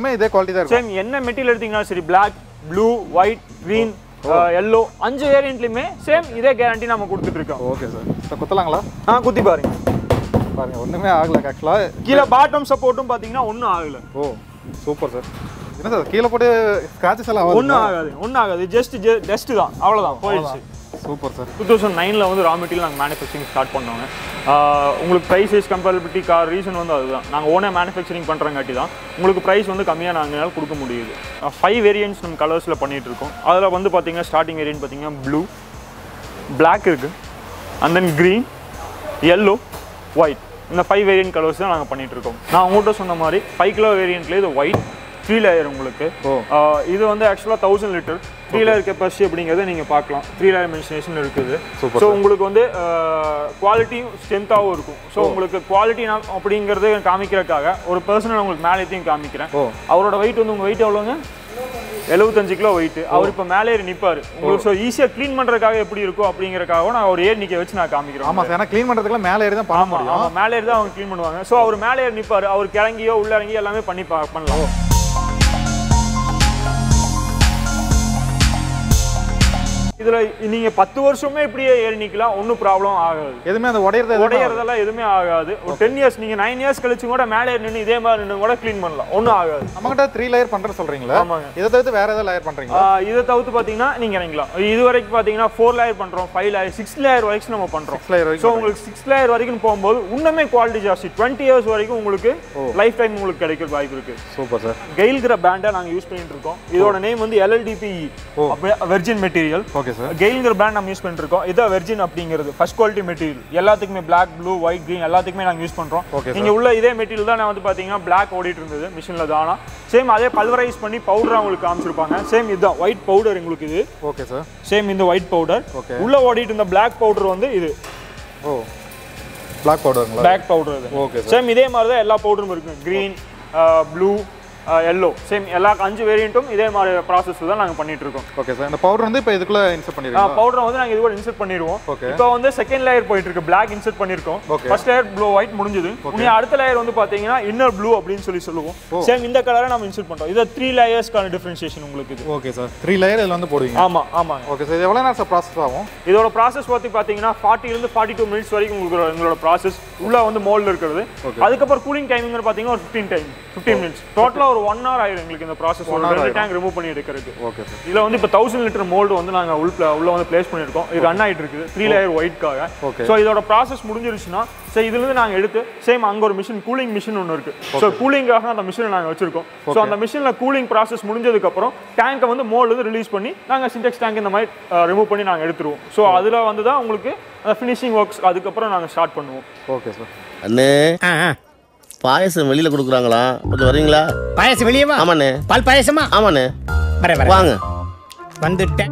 எல்லாமே இதே குவாலிட்டி தான் இருக்கும் சேம் என்ன மெட்டீரியல் எடுத்தீங்கன்னா சரி black blue white green yellow அஞ்சு வேரியண்ட்லையுமே சேம் இதே கேரண்டி நம்ம கொடுத்துட்டு இருக்கோம் ஓகே சார் இப்போ குத்தலாங்களா ஆ குத்தி பாருங்க பாருங்க ஒன்றுமே ஆகல ஆக்சுவலாக கீழே பாட்டம் சப்போர்ட்டும் பார்த்தீங்கன்னா ஒன்றும் ஆகல ஓ சூப்பர் சார் என்ன சார் கீழே போட்டு ஸ்க்ராச்சஸ் எல்லாம் ஆகுது ஒன்றும் ஆகாது ஒன்றும் ஆகாது ஜஸ்ட் ஜஸ்ட் தான் அவ்வளோதான் போயிடுச்சு சூப்பர் சார் டூ தௌசண்ட் நைனில் வந்து ரா மெட்டீரியல் நாங்கள் மேனுஃபேக்சரிங் ஸ்டார்ட் பண்ணோங்க ஆஹ் உங்களுக்கு ப்ரைஸ் வைஸ் கம்பேரபிலிட்டி கார் ரீசன் வந்து அதுதான் நாங்கள் ஓனே மேனுஃபேக்சரிங் பண்ணுறங்காட்டி தான் உங்களுக்கு ப்ரைஸ் வந்து கம்மியாக நாங்கள் கொடுக்க முடியுது ஃபைவ் வேரியன்ட்ஸ் நம்ம கலர்ஸில் பண்ணிட்டு இருக்கோம் அதில் வந்து பார்த்தீங்கன்னா ஸ்டார்டிங் வேரியன்ட் பார்த்தீங்கன்னா ப்ளூ பிளாக் இருக்குது and then green yellow white இந்த ஃபைவ் வேரியன்ட் கலர்ஸ் தான் நாங்கள் பண்ணிட்டு இருக்கோம் நான் உங்கள்கிட்ட சொன்ன மாதிரி ஃபைவ் கிலோ வேரியன்ட்லேயே இது ஒயிட் த்ரீ லேயர் உங்களுக்கு ஓ. ஆஹ் இது வந்து ஆக்சுவலாக thousand litre three layer capacity அப்படிங்கிறத நீங்கள் பார்க்கலாம் த்ரீ லேயர் மென்ஷனேஷன் இருக்குது Super, ஸோ உங்களுக்கு வந்து குவாலிட்டியும் ஸ்ட்ரென்த்தாகவும் இருக்கும் ஸோ உங்களுக்கு குவாலிட்டி நான் அப்படிங்கிறது காமிக்கிறதுக்காக ஒரு பர்சனை உங்களுக்கு மேலேத்தையும் காமிக்கிறேன் ஓ. அவரோட வெயிட் வந்து உங்கள் வெயிட் எவ்வளோங்க எழுபத்தஞ்சு கிலோ வெயிட் அவர் இப்போ மேலே ஏறி நிற்பாரு உங்களுக்கு ஸோ ஈஸியாக க்ளீன் பண்ணுறதுக்காக எப்படி இருக்கும் அப்படிங்கறதுக்காக நான் ஒரு ஏர் நிற்க வச்சு நான் காமிக்கிறேன் ஆமாம் சார் ஏன்னா க்ளீன் பண்ணுறதுக்குலாம் மேலே ஏறி தான் பண்ண ஆமா முடியும் ஆமா மேலே ஏறி தான் அவங்க க்ளீன் பண்ணுவாங்க ஸோ அவர் மேலே ஏறி நிற்பாரு அவர் கிளங்கியோ உள்ள இறங்கி எல்லாமே பண்ணி பா- பண்ணலாம் இதுல நீங்க பத்து வருஷமே இப்படியே ஏறி நிக்கலாம் ஒன்றும் ப்ராப்ளம் ஆகாது எதுவுமே அந்த உடையிறது எதுவுமே உடையறதெல்லாம் எதுவுமே ஆகாது ஒரு டென் இயர்ஸ் நீங்க நைன் இயர்ஸ் கழிச்சு கூட மேலே ஏறி நின்று இதே மாதிரி நின்று கூட க்ளீன் பண்ணலாம் ஒன்றும் ஆகாது நம்மகிட்ட த்ரீ லேயர் பண்ணுறது சொல்கிறீங்களா ஆமாங்க. இதை தவிர்த்து வேறு ஏதாவது லேயர் பண்ணுறீங்களா ஆஹ் இதை தவிர்த்து பார்த்தீங்கன்னா நீங்க இறங்கலாம் இது வரைக்கும் பார்த்தீங்கன்னா ஃபோர் லேயர் பண்றோம் ஃபைவ் லேயர் சிக்ஸ் லேயர் வரைக்கும் நம்ம பண்றோம் சிக்ஸ் லேயர் ஸோ வரைக்கும் உங்களுக்கு சிக்ஸ் லேயர் வரைக்கும் போகும்போது இன்னுமே குவாலிட்டி ஜாஸ்தி டுவெண்ட்டி இயர்ஸ் வரைக்கும் உங்களுக்கு லைஃப் டைம் உங்களுக்கு கிடைக்க வாய்ப்பு இருக்கு சூப்பர் சார் கெயில்கிற பிராண்டை நாங்கள் யூஸ் பண்ணிட்டு இருக்கோம் இதோட நேம் வந்து LLDP virgin material okay sir கெயில்ங்கிற பிராண்ட் நம்ம யூஸ் பண்ணிட்டு இருக்கோம் இதான் வெர்ஜின் அப்படிங்கிறது ஃபர்ஸ்ட் குவாலிட்டி மெட்டீரியல் எல்லாத்துக்குமே பிளாக் ப்ளூ ஒயிட் green எல்லாத்துக்குமே நாங்கள் யூஸ் பண்றோம் Okay, நீங்க உள்ள இதே மெட்டீரியல் தான் நான் வந்து பாத்தீங்கன்னா பிளாக் ஓடிட்டு இருந்தது மிஷினில் தானா சேம் அதே பல்வரைஸ் பண்ணி பவுடர் உங்களுக்கு காமிச்சிருப்பாங்க சேம் இதுதான் ஒயிட் பவுடர் உங்களுக்கு இது ஓகே சார் சேம் இந்த ஒயிட் பவுடர் Okay. உள்ள ஓடிட்டு இருந்த பிளாக் பவுடர் வந்து இது ஓ பிளாக் பவுடருங்களா பிளாக் பவுடர் இது ஓகே சார் சேம் இதே மாதிரி தான் எல்லா பவுடரும் இருக்கு கிரீன் ப்ளூ எல்லோ சேம் எல்லா அஞ்சு வேரியண்ட்டும் இதே மாதிரி ப்ராசஸ் தான் நாங்கள் பண்ணிட்டு இருக்கோம் ஓகே சார் இந்த பவுடர் வந்து இப்போ இதுக்குள்ளே இன்சர்ட் பண்ணிருக்கீங்களா பவுடரை வந்து நாங்கள் இது கூட இன்சர்ட் பண்ணிடுவோம் Okay. இப்போ வந்து செகண்ட் லேயர் போயிட்டு இருக்கு பிளாக் இன்சர்ட் பண்ணிருக்கோம் Okay. First layer blue white முடிஞ்சது இனி அடுத்த லேயர் வந்து பாத்தீங்கன்னா இன்னர் ப்ளூ அப்படின்னு சொல்லி சொல்லுவோம் சேம் இந்த கலரை நம்ம இன்சர்ட் பண்றோம் இது த்ரீ லேயர்ஸ்க்கான டிஃபரன்ஷியேஷன் உங்களுக்கு இது ஓகே சார் த்ரீ லேயர் இதில் வந்து போடுவீங்க ஆமா ஆமாங்க ஓகே சார் இது எவ்வளோ நேரம் சார் ப்ராசஸ் ஆகும் இதோட ப்ராசஸ் பத்தி பாத்தீங்கன்னா 40 இருந்து ஃபார்ட்டி டூ மினிட்ஸ் வரைக்கும் உங்களுக்கு எங்களோட ப்ராசஸ் உள்ள வந்து மோல்டு இருக்கிறது அதுக்கப்புறம் கூலிங் டைமிங் பாத்தீங்கன்னா ஒரு 15 டைம் 15 மினிட்ஸ் டோட்டலா ஒரு ஒன் ஹவர் ஆயிடும் எங்களுக்கு இந்த ப்ராசஸ் ஒரு ரெண்டு டேங்க் ரிமூவ் பண்ணி எடுக்கிறதுக்கு ஓகே சார் இதுல வந்து இப்போ தௌசண்ட் லிட்டர் மோல்டு வந்து நாங்க உள்ள உள்ள வந்து பிளேஸ் பண்ணிருக்கோம் இது ரன் ஆயிட்டு இருக்குது த்ரீ லேயர் ஒயிட்காக Okay. ஸோ இதோட ப்ராசஸ் முடிஞ்சிருச்சுன்னா ஸோ இதுல இருந்து நாங்க எடுத்து சேம் அங்க ஒரு மிஷின் கூலிங் மிஷின் ஒன்று இருக்கு ஸோ கூலிங்காக அந்த மிஷினை நாங்க வச்சிருக்கோம் ஸோ அந்த மிஷின்ல கூலிங் ப்ராசஸ் முடிஞ்சதுக்கு அப்புறம் டேங்கை வந்து மோல்டு வந்து ரிலீஸ் பண்ணி நாங்க சின்டெக்ஸ் டேங்க் இந்த மாதிரி ரிமூவ் பண்ணி நாங்க எடுத்துருவோம் ஸோ அதுல வந்து தான் உங்களுக்கு அந்த ஃபினிஷிங் ஒர்க்ஸ் அதுக்கப்புறம் நாங்க ஸ்டார்ட் பண்ணுவோம் ஓகே சார் அண்ணே ஆ ஆ. பாயசம் வெளியில கொடுக்குறாங்களா கொஞ்சம் வரீங்களா பாயாசம் வெளியவா ஆமாண்ணே பால் பாயாசமா ஆமாண்ணே வர வர வாங்க வந்துட்டேன்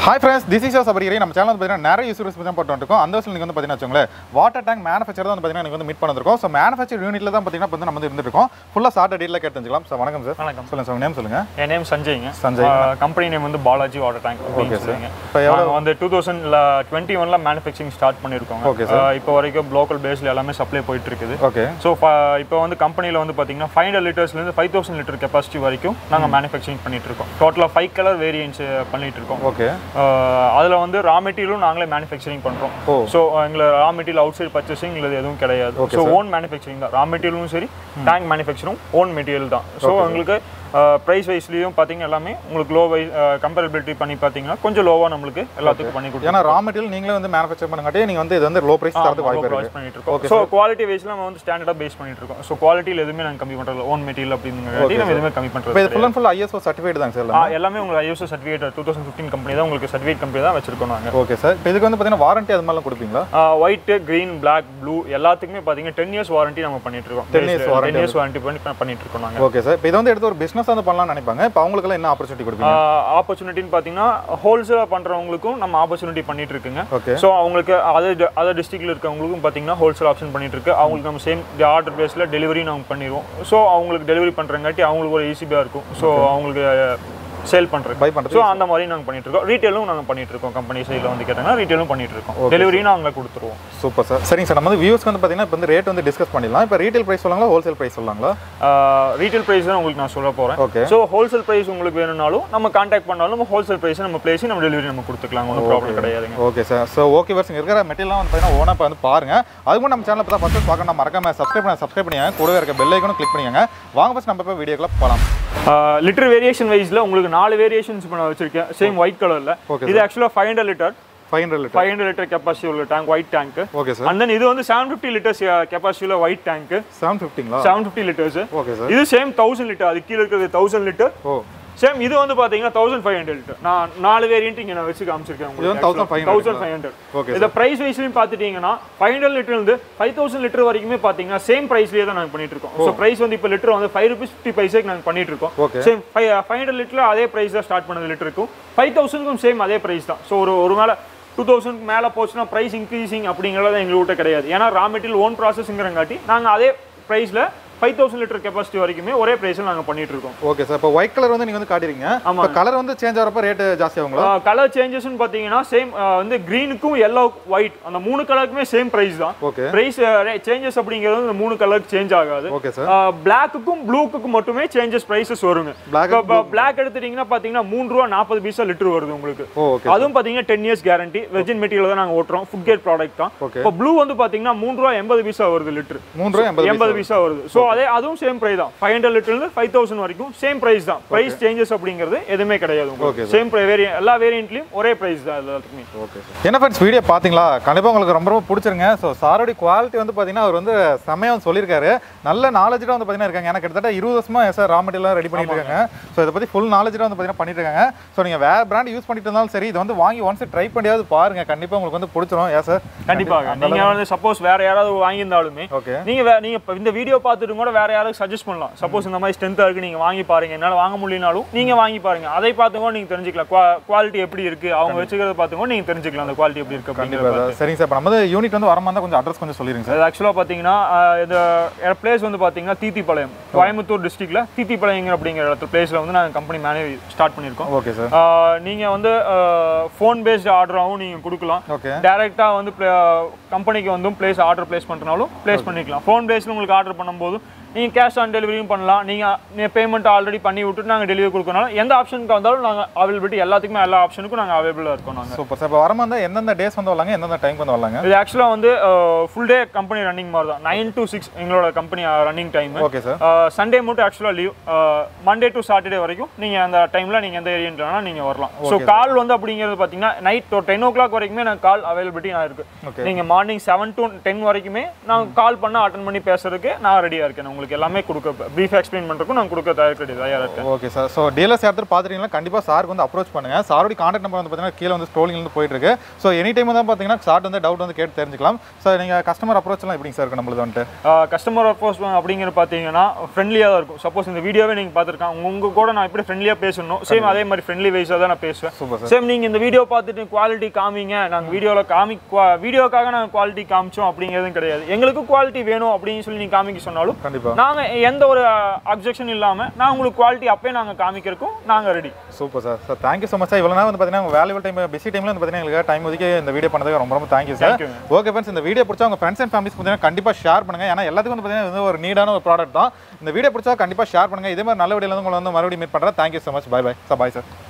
ஹாய் ஃப்ரெண்ட்ஸ் திஸ் இஸ் சபரிகரை நம்ம சேனல் வந்து பார்த்தீங்கன்னா நிறைய யூஸ் பற்றி தான் போட்டு இருக்கோம் அந்த வருஷம் நீங்கள் வந்து பார்த்தீங்கன்னா வச்சுக்கோங்களேன் வாட்டர் டேங்க் மேனுஃபேக்சர் தான் வந்து பார்த்தீங்கன்னா எனக்கு வந்து மீட் பண்ணிருக்கோம் ஸோ மேனுஃபேக்சர் யூனிட்ல தான் பார்த்தீங்கன்னா இப்போ வந்து நம்ம வந்து இருந்துருக்கோம் ஃபுல்லாக சார்ட் டீலில் கேட்டு தெரிஞ்சுக்கலாம் சார் வணக்கம் சார் வணக்கம். சொல்லுங்கள் சார் நேம் சொல்லுங்கள் என் நேம் சஞ்சய்ங்க சஞ்சய். கம்பெனி நேம் வந்து பாலாஜி வாட்டர் டேங்க் Okay, அப்படின்னு sir. சொல்லுங்க இப்போ எவ்வளோ நாங்கள் வந்து டூ தௌசண்ட் டுவெண்ட்டி ஒன்ல மேனுஃபேக்சரிங் ஸ்டார்ட் பண்ணியிருக்கோம் Okay, sir. இப்போ வரைக்கும் லோக்கல் பேஸ்ல எல்லாமே சப்ளை போயிட்டு இருக்குது ஓகே ஸோ இப்போ வந்து கம்பெனியில் வந்து பார்த்தீங்கன்னா ஃபைவ் ஹண்ட்ரட் லிட்டர்ஸ்லேருந்து ஃபைவ் தௌசண்ட் லிட்டர் கெப்பாசிட்டி வரைக்கும் நாங்கள் மேனுஃபேக்சரிங் பண்ணிட்டு இருக்கோம் டோட்டலாக ஃபைவ் கலர் வேரியன்ஸ் பண்ணிட்டு இருக்கோம் ஓகே அதில் வந்து ரா மெட்டீரியலும் நாங்களே மேனுஃபேக்சரிங் பண்ணுறோம் ஓ. ஸோ எங்களை raw material outside purchasing இல்லை எதுவும் கிடையாது Okay, so sir. Own manufacturing தான் ரா மெட்டீரியலும் சரி டேங்க் மேனுஃபேக்சரும் ஓன் மெட்டீரியல் தான் ஸோ எங்களுக்கு ப்ரைஸ் வைஸ்லேயும் பார்த்தீங்க எல்லாமே உங்களுக்கு லோ வைஸ் கம்பேரபிலிட்டி பண்ணி பார்த்தீங்கன்னா கொஞ்சம் லோவாக நம்மளுக்கு எல்லாத்துக்கும் பண்ணி கொடுத்து ஏன்னா ரா மெட்டீரியல் நீங்களே வந்து மேனுஃபேக்சர் பண்ணுங்காட்டி நீங்கள் வந்து இது வந்து லோ ப்ரைஸ் தரதுக்கு வாய்ப்பு ப்ரைஸ் இருக்கு பண்ணிட்டு இருக்கோம் ஸோ குவாலிட்டி வைஸ்ல நம்ம வந்து ஸ்டாண்டர்டாக பேஸ் பண்ணிட்டு இருக்கோம் ஸோ குவாலிட்டியில் எதுவுமே நாங்கள் கம்மி பண்ணுறது ஓன் மெட்டீரியல் அப்படிங்கிறதாட்டி நம்ம எதுவுமே கம்மி இப்போ பண்ணுறது இது full and full ISO certified தாங்க சார் ஆ, எல்லாமே உங்களுக்கு ISO certificate two thousand fifteen company தான் உங்களுக்கு சர்டிஃபிகேட் கம்பெனி தான் வச்சிருக்கோம் நாங்கள் ஓகே சார் இப்போ இதுக்கு வந்து பார்த்தீங்கன்னா வாரண்டி அது மாதிரிலாம் கொடுப்பீங்களா ஒயிட் கிரீன் பிளாக் ப்ளூ எல்லாத்துக்குமே பார்த்தீங்கன்னா டென் இயர்ஸ் வாரண்டி நம்ம பண்ணிட்டு இருக்கோம் 10 years warranty ten years warranty பண்ணி பண்ணிட்டு இருக்கோம் நாங்கள் ஓகே சார் இப்போ இதை வந்து எடுத்து ஒரு பிஸ்னஸ் வந்து பண்ணலாம்னு நினைப்பாங்க இப்போ அவங்களுக்குலாம் என்ன ஆப்பர்ச்சுனிட்டி கொடுப்பீங்க ஆப்பர்ச்சுனிட்டின்னு பார்த்தீங்கன்னா ஹோல்சேலாக பண்ணுறவங்களுக்கும் நம்ம ஆப்பர்ச்சுனிட்டி பண்ணிட்டு இருக்குங்க ஓகே ஸோ அவங்களுக்கு அதர் அதர் டிஸ்ட்ரிக்ட்ல இருக்கவங்களுக்கும் பார்த்தீங்கன்னா ஹோல்சேல் ஆப்ஷன் பண்ணிட்டு இருக்கு அவங்களுக்கு நம்ம சேம் ஆர்டர் பேஸில் டெலிவரி நம்ம பண்ணிடுவோம் ஸோ அவங்களுக்கு டெலிவரி பண்ணுறங்காட்டி அவங்களுக்கு ஒரு ஈஸியாக இருக்கும் ஸோ அவங்களுக்கு சேல் பண்ணுறது பை பண்ணுறது ஸோ அந்த மாதிரி நாங்கள் பண்ணிட்டு இருக்கோம் ரீட்டெயிலும் நாங்கள் பண்ணிட்டு இருக்கோம் கம்பெனி சைடில் வந்து கேட்டாங்கன்னா ரீட்டெயிலும் பண்ணிட்டு இருக்கோம் டெலிவரியும் நாங்கள் கொடுத்துருவோம் சூப்பர் சார் சரிங்க சார் நம்ம வந்து வியூஸ்க்கு வந்து பார்த்தீங்கன்னா இப்போ வந்து ரேட் வந்து டிஸ்கஸ் பண்ணிடலாம் இப்போ ரீட்டைல் ப்ரைஸ் சொல்லலாங்களா ஹோல்சேல் ப்ரைஸ் சொல்லலாங்களா ரீட்டைல் ப்ரைஸ் தான் உங்களுக்கு நான் சொல்ல போகிறேன் ஓகே ஸோ ஹோல்சேல் ப்ரைஸ் உங்களுக்கு வேணும்னாலும் நம்ம காண்டாக்ட் பண்ணாலும் நம்ம ஹோல்சேல் ப்ரைஸ் நம்ம பிளேஸ் நம்ம டெலிவரி நம்ம கொடுத்துக்கலாம் ஒன்றும் ப்ராப்ளம் கிடையாதுங்க ஓகே சார் ஸோ ஓகே வர்ஸ் இருக்கிற மெட்டீரியல்லாம் வந்து பார்த்தீங்கன்னா ஓனாக வந்து பாருங்க அதுக்கு முன்னாடி நம்ம சேனல் இப்போ தான் ஃபஸ்ட்டு பார்க்கணும் மறக்காம சப்ஸ்கிரைப் பண்ண சப்ஸ்கிரைப் பண்ணிங்க கூடவே இருக்க பெல் ஐக்கனும் கிளிக் பண்ணிங்க வாங்க ஃபஸ்ட் நம்ம இப்போ வீடியோக்குள்ள போகலாம் லிட்டர் வேரியேஷன் வைஸ்ல உங்களுக்கு நாலு வேரியேஷன்ஸ் இப்போ நான் வச்சிருக்கேன் சேம் ஒயிட் கலர்ல Okay, இது ஆக்சுவலாக five hundred litre five hundred litre five hundred litre capacity உள்ள tank white tank okay sir and then இது வந்து செவன் ஃபிஃப்டி லிட்டர்ஸ் கெப்பாசிட்டியில் ஒயிட் டேங்க் செவன் ஃபிஃப்டிங்களா seven fifty litres okay sir இது same thousand litre அது கீழே இருக்கிறது thousand litre ஓ same இது வந்து பாத்தீங்கன்னா தௌசண்ட் ஃபைவ் ஹண்ட்ரட் லிட்டர் நான் நாலு வேரியன்ட் இங்க நான் வச்சு காமிச்சிருக்கேன் இது வந்து 1500 தௌசண்ட் ஃபைவ் ஹண்ட்ரட் Okay, இந்த பிரைஸ் வைஸ்லையும் பார்த்துட்டீங்கன்னா ஃபைவ் ஹண்ட்ரட் லிட்டர் இருந்து ஃபைவ் தௌசண்ட் லிட்டர் வரைக்குமே பார்த்தீங்கன்னா சேம் ப்ரைஸ்லேயே தான் நாங்கள் பண்ணிட்டு இருக்கோம் ஸோ ப்ரைஸ் வந்து இப்போ லிட்டர் வந்து ஃபைவ் ருபீஸ் ஃபிஃப்டி பைசேக்கு நாங்கள் பண்ணிட்டு இருக்கோம் Okay. Same five five hundred litre அதே ப்ரைஸ் தான் ஸ்டார்ட் பண்ணது லிட்டருக்கும் ஃபைவ் தௌசண்ட்க்கும் சேம் அதே ப்ரைஸ் தான் ஸோ ஒரு ஒரு மேலே டூ தௌசண்ட் மேலே போச்சுன்னா ப்ரைஸ் இன்க்ரீசிங் அப்படிங்கிறது எங்கள்கிட்ட கிடையாது ஏன்னா ரா மெட்டீரியல் ஓன் ப்ராசஸ்ங்கிறங்காட்டி நாங்கள் அதே ப்ரைஸில் ஃபைவ் தௌசண்ட் லிட்டர் கெப்பாசிட்டி வரைக்குமே ஒரே ப்ரைஸில் நாங்கள் பண்ணிட்டு இருக்கோம் ஓகே சார் இப்போ ஒயிட் கலர் வந்து நீங்கள் வந்து காட்டிருக்கீங்க ஆமா. இப்போ கலர் வந்து சேஞ்ச் ஆகிறப்ப ரேட்டு ஜாஸ்தி ஆகுங்களா கலர் சேஞ்சஸ்னு பார்த்தீங்கன்னா சேம் வந்து க்ரீனுக்கும் எல்லோ ஒயிட் அந்த மூணு கலருக்குமே சேம் ப்ரைஸ் தான் ஓகே ப்ரைஸ் சேஞ்சஸ் அப்படிங்கிறது இந்த மூணு கலருக்கு சேஞ்ச் ஆகாது ஓகே சார் பிளாக்குக்கும் ப்ளூக்குக்கும் மட்டுமே சேஞ்சஸ் ப்ரைஸஸ் வருங்க Black இப்போ பிளாக் எடுத்துட்டீங்கன்னா பார்த்தீங்கன்னா மூணு ரூபா நாற்பது பைசா லிட்டர் வருது உங்களுக்கு ஓ ஓகே அதுவும் பார்த்தீங்கன்னா ten years guarantee virgin material தான் நாங்கள் ஓட்டுறோம் ஃபுட் கேட் ப்ராடக்ட் தான் Okay. இப்போ ப்ளூ வந்து பார்த்தீங்கன்னா மூணு ரூபா எண்பது பைசா வருது லிட்டர் மூணு ரூபா எண்பது எண்பது பைசா வருது ஸோ அதே அதுவும் சேம் ப்ரைஸ் தான் ஃபைவ் ஹண்ட்ரட் லிட்டர்லேருந்து ஃபைவ் தௌசண்ட் வரைக்கும் சேம் ப்ரைஸ் தான் ப்ரைஸ் சேஞ்சஸ் அப்படிங்கிறது எதுவுமே கிடையாது Okay, உங்களுக்கு சேம் வேரியன் எல்லா வேரியன்ட்லையும் ஒரே ப்ரைஸ் தான் எல்லாத்துக்குமே ஓகே என்ன ஃப்ரெண்ட்ஸ் வீடியோ பார்த்தீங்களா கண்டிப்பாக உங்களுக்கு ரொம்ப ரொம்ப பிடிச்சிருங்க ஸோ சாரோடைய குவாலிட்டி வந்து பார்த்தீங்கன்னா அவர் வந்து செம்மையாக சொல்லியிருக்காரு நல்ல நாலேஜாக வந்து பார்த்தீங்கன்னா இருக்காங்க எனக்கு கிட்டத்தட்ட இருபது வருஷமா சார் ரா மெட்டீரியல் ரெடி பண்ணிட்டு இருக்காங்க ஸோ இதை பற்றி ஃபுல் நாலேஜாக வந்து பார்த்தீங்கன்னா பண்ணிட்டு இருக்காங்க ஸோ நீங்கள் வேற பிராண்ட் யூஸ் பண்ணிட்டு இருந்தாலும் சரி இது வந்து வாங்கி ஒன்ஸ் ட்ரை பண்ணியாவது பாருங்க கண்டிப்பாக உங்களுக்கு வந்து பிடிச்சிரும் ஏன் சார் கண்டிப்பாக நீங்க வந்து சப்போஸ் வேற யாராவது வாங்கியிருந்தாலுமே ஓகே நீங்க வே- நீங்க இப்ப இந்த வீடியோ பார்த்துட்டு கூட வேற யாராவது சஜஸ்ட் பண்ணலாம் சப்போஸ் இந்த மாதிரி ஸ்ட்ரென்த்தா இருக்கு நீங்க வாங்கி பாருங்க என்னால வாங்க முடியலனாலும் நீங்க வாங்கி பாருங்க அதை பார்த்து கூட நீங்க தெரிஞ்சுக்கலாம் குவாலிட்டி எப்படி இருக்கு அவங்க வச்சுக்கிறத பார்த்து கூட நீங்க தெரிஞ்சுக்கலாம் அந்த குவாலிட்டி எப்படி இருக்கு அப்படிங்கிறத கண்டிப்பாக பார்த்து. சரிங்க சார் இப்போ நம்ம வந்து யூனிட் வந்து வரமா கொஞ்சம் அட்ரஸ் கொஞ்சம் சொல்லிருங்க சார் அது ஆக்சுவலாக பார்த்தீங்கன்னா ஆஹ் இந்த பிளேஸ் வந்து பார்த்தீங்கன்னா தீத்திப்பாளையம் கோயம்புத்தூர் டிஸ்ட்ரிக்ட்ல தீத்திப்பாளையம் அப்படிங்கிற இடத்துல பிளேஸ்ல வந்து நாங்கள் கம்பெனி மேனே ஸ்டார்ட் பண்ணியிருக்கோம் ஓகே சார் ஆஹ் நீங்க வந்து ஃபோன் பேஸ்ட் ஆர்டராகவும் நீங்க கொடுக்கலாம் ஓகே டைரக்டா வந்து கம்பெனிக்கு வந்தும் பிளேஸ் ஆர்டர் பிளேஸ் பண்ணுறனாலும் பிளேஸ் பண்ணிக்கலாம் ஃபோன் பேஸில் உங்களுக்கு ஆர்டர் பண்ணும்போது நீங்கள் கேஷ் ஆன் டெலிவரியும் பண்ணலாம் நீங்கள் பேமெண்ட் ஆல்ரெடி பண்ணி விட்டுட்டு நாங்கள் டெலிவரி கொடுக்கறனால எந்த ஆப்ஷனுக்கு வந்தாலும் நாங்கள் அவைலபிலிட்டி எல்லாத்துக்குமே எல்லா ஆப்ஷனுக்கும் நாங்கள் அவைலபிளாக இருக்கோம் நாங்கள் சூப்பர் சார் இப்போ வரமா இருந்தால் எந்தெந்த டேஸ் வந்து வரலாங்க எந்தெந்த டைம் வந்து வரலாங்க இது ஆக்சுவலாக வந்து ஃபுல் டே கம்பெனி ரன்னிங் மாதிரி தான் நைன் to சிக்ஸ் எங்களோட company running time okay sir Sunday மட்டும் ஆக்சுவலாக லீவ் மண்டே டு சாட்டர்டே வரைக்கும் நீங்கள் அந்த டைமில் நீங்கள் எந்த ஏரியானா நீங்கள் வரலாம் ஸோ கால் வந்து அப்படிங்கிறது பார்த்தீங்கன்னா நைட் ஒரு டென் ஓ கிளாக் வரைக்குமே நான் கால் அவைலபிலிட்டி நான் இருக்கு Okay. நீங்கள் மார்னிங் செவன் டு டென் வரைக்குமே நான் கால் பண்ண அட்டன் பண்ணி பேசுறதுக்கு நான் ரெடியாக இருக்கேன் உங்களுக்கு உங்களுக்கு எல்லாமே கொடுக்க ப்ரீஃப் எக்ஸ்பிளைன் பண்ணுறதுக்கும் நான் கொடுக்க தயார் தயாராக இருக்கேன் ஓகே சார் ஸோ டீலர்ஸ் யாராவது பார்த்துட்டீங்கன்னா கண்டிப்பாக சாருக்கு வந்து அப்ரோச் பண்ணுங்க சாரோட கான்டாக்ட் நம்பர் வந்து பார்த்தீங்கன்னா கீழே வந்து ஸ்க்ரோலிங் வந்து போயிட்டு இருக்கு ஸோ எனி டைம் தான் பார்த்தீங்கன்னா சார்ட் வந்து டவுட் வந்து கேட்டு தெரிஞ்சுக்கலாம் ஸோ நீங்கள் கஸ்டமர் அப்ரோச்லாம் எப்படிங்க சார் இருக்கு நம்மளுக்கு வந்துட்டு கஸ்டமர் அப்போஸ் அப்படிங்கிற பார்த்தீங்கன்னா ஃப்ரெண்ட்லியாக தான் இருக்கும் சப்போஸ் இந்த வீடியோவே நீங்கள் பார்த்துருக்காங்க உங்க கூட நான் எப்படி ஃப்ரெண்ட்லியாக பேசணும் சேம் அதே மாதிரி ஃப்ரெண்ட்லி வைஸாக தான் நான் பேசுவேன் சூப்பர் சார் சேம் நீங்கள் இந்த வீடியோ பார்த்துட்டு குவாலிட்டி காமிங்க நாங்கள் வீடியோவில் காமி வீடியோக்காக நாங்கள் குவாலிட்டி காமிச்சோம் அப்படிங்கிறதும் கிடையாது எங்களுக்கு குவாலிட்டி வேணும் அப்படின்னு சொல்லி நீங்கள் காமிக்க சொன்னாலும் கண்டிப்பாக நாங்கள் எந்த ஒரு அப்ஜெக்ஷன் இல்லாமல் நான் உங்களுக்கு குவாலிட்டி அப்பயே நாங்கள் காமிக்கிறதுக்கும் நாங்கள் ready super sir sir thank you so much sir இவ்வளோ நேரம் வந்து பார்த்தீங்கன்னா உங்கள் வேல்யூபிள் டைம் பிஸி டைமில் வந்து பார்த்தீங்கன்னா எங்களுக்கு டைம் ஒதுக்கி இந்த வீடியோ பண்ணதுக்கு ரொம்ப ரொம்ப thank you sir Thank you, okay friends இந்த வீடியோ பிடிச்சா உங்கள் ஃப்ரெண்ட்ஸ் அண்ட் ஃபேமிலிஸ் பார்த்தீங்கன்னா கண்டிப்பாக ஷேர் பண்ணுங்க ஏன்னா எல்லாத்துக்கும் வந்து பார்த்தீங்கன்னா இது ஒரு நீடான ஒரு ப்ராடக்ட் தான் இந்த வீடியோ பிடிச்சா கண்டிப்பாக ஷேர் பண்ணுங்க இதே மாதிரி நல்ல வீடியோவில் வந்து உங்களை வந்து மறுபடியும் மீட் பண்ணுறேன் thank you so much bye bye sir bye sir